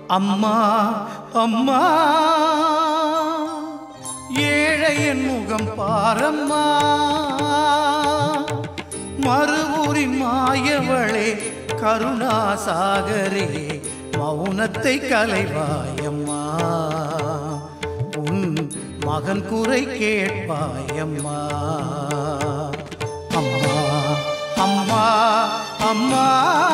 அம்மா அம்மா ஏழையன் முகம் பாரம்மா மறுவூரின் மாயவளே கருணாசாகரே மௌனத்தை கலைவாயம்மா உன் மகன் குறை கேட்பாயம்மா அம்மா அம்மா அம்மா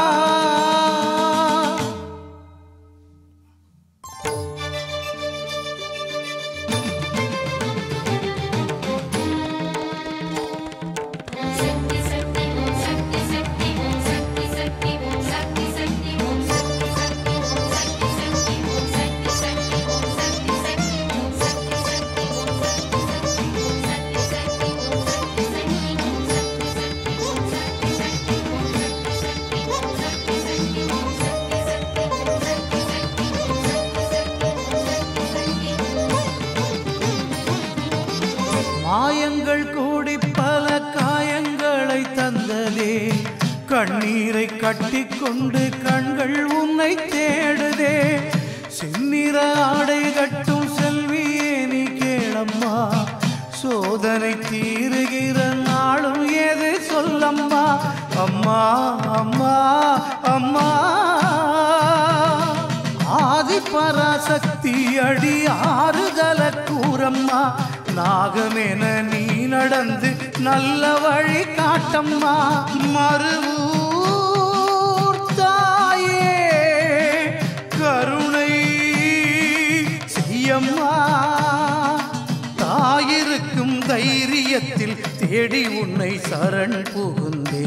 சக்தி சக்தி ஓம் சக்தி சக்தி ஓம் சக்தி சக்தி ஓம் சக்தி சக்தி ஓம் சக்தி சக்தி ஓம் சக்தி சக்தி ஓம் சக்தி சக்தி ஓம் சக்தி சக்தி ஓம் சக்தி சக்தி ஓம் சக்தி சக்தி ஓம் சக்தி சக்தி ஓம் சக்தி சக்தி ஓம் சக்தி சக்தி ஓம் சக்தி சக்தி ஓம் சக்தி சக்தி ஓம் சக்தி சக்தி ஓம் சக்தி சக்தி ஓம் சக்தி சக்தி ஓம் மாயங்கள் கூடி பல காயங்களை தந்ததே கண்ணீரை கட்டிக்கொண்டு கண்கள் உன்னை தேடுதே செந்நிற ஆடை கட்டும் செல்வியே நீ கேளம்மா சோதனை தீருகிற நாளும் ஏது சொல்லம்மா அம்மா அம்மா அம்மா ஆதி பராசக்தி அடி ஆறுதல கூறம்மா நாகமென நீ நடந்து நல்ல வழி காட்டம்மா மறுவூர் தாயே கருணை செய்யம்மா தாயிருக்கும் தைரியத்தில் தேடி உன்னை சரண் புகுந்தே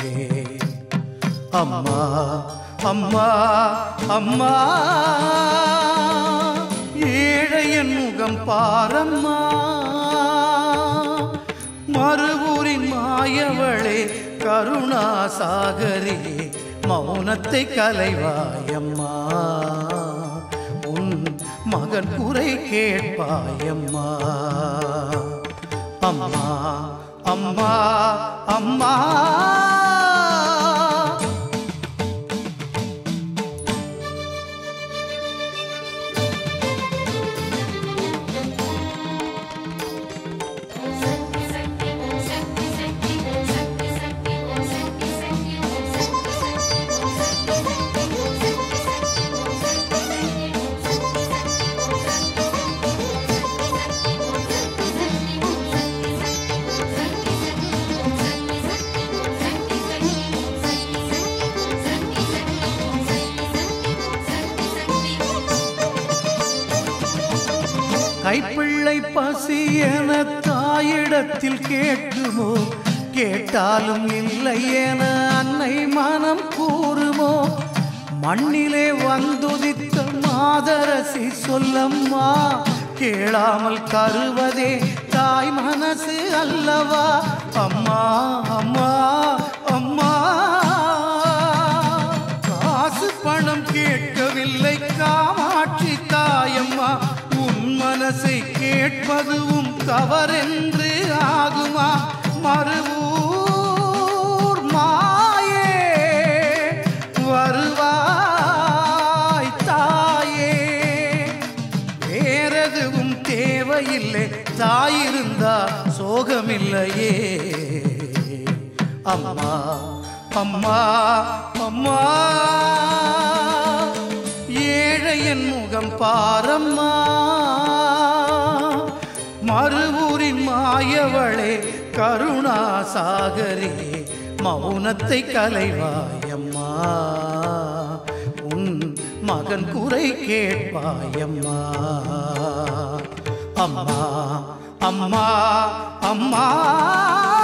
அம்மா அம்மா அம்மா ஏழையன் முகம் பாரம்மா மறுவூரின் மாயவளே கருணாசாகரே மௌனத்தை கலைவாயம்மா உன் மகன் குறை கேட்பாயம்மா அம்மா அம்மா அம்மா சக்தி சக்தி ஓம் சக்தி சக்தி ஓம் சக்தி சக்தி ஓம் சக்தி சக்தி ஓம் சக்தி சக்தி ஓம் சக்தி சக்தி ஓம் சக்தி சக்தி ஓம் சக்தி சக்தி ஓம் சக்தி சக்தி ஓம் சக்தி சக்தி ஓம் சக்தி சக்தி ஓம் சக்தி சக்தி ஓம் சக்தி சக்தி ஓம் சக்தி சக்தி ஓம் சக்தி சக்தி ஓம் சக்தி சக்தி ஓம் சக்தி சக்தி ஓம் சக்தி சக்தி ஓம் சக்தி சக்தி ஓம் கைப்பிள்ளை பசி என தாயிடத்தில் கேட்குமோ கேட்டாலும் இல்லை என அன்னை மனம் கூறுமோ மண்ணிலே வந்துதித்த மாதரசி சொல்லம்மா கேளாமல் தருவதே தாய் மனசு அல்லவா அம்மா அம்மா அம்மா காசு பணம் கேட்கவில்லை காமாட்சி தாயம்மா உன் மனசை கேட்பதுவும் தவறென்று ஆகுமா மறுவூர் மாயே வருவாய் தாயே வேறெதுவும் தேவையில்லை தாயிருந்தா சோகமில்லையே அம்மா அம்மா அம்மா ஏழையன் முகம் பாரம்மா மறுவூரின் மாயவளே கருணாசாகரே மௌனத்தை கலைவாயம்மா உன் மகன் குறை கேட்பாயம்மா அம்மா அம்மா அம்மா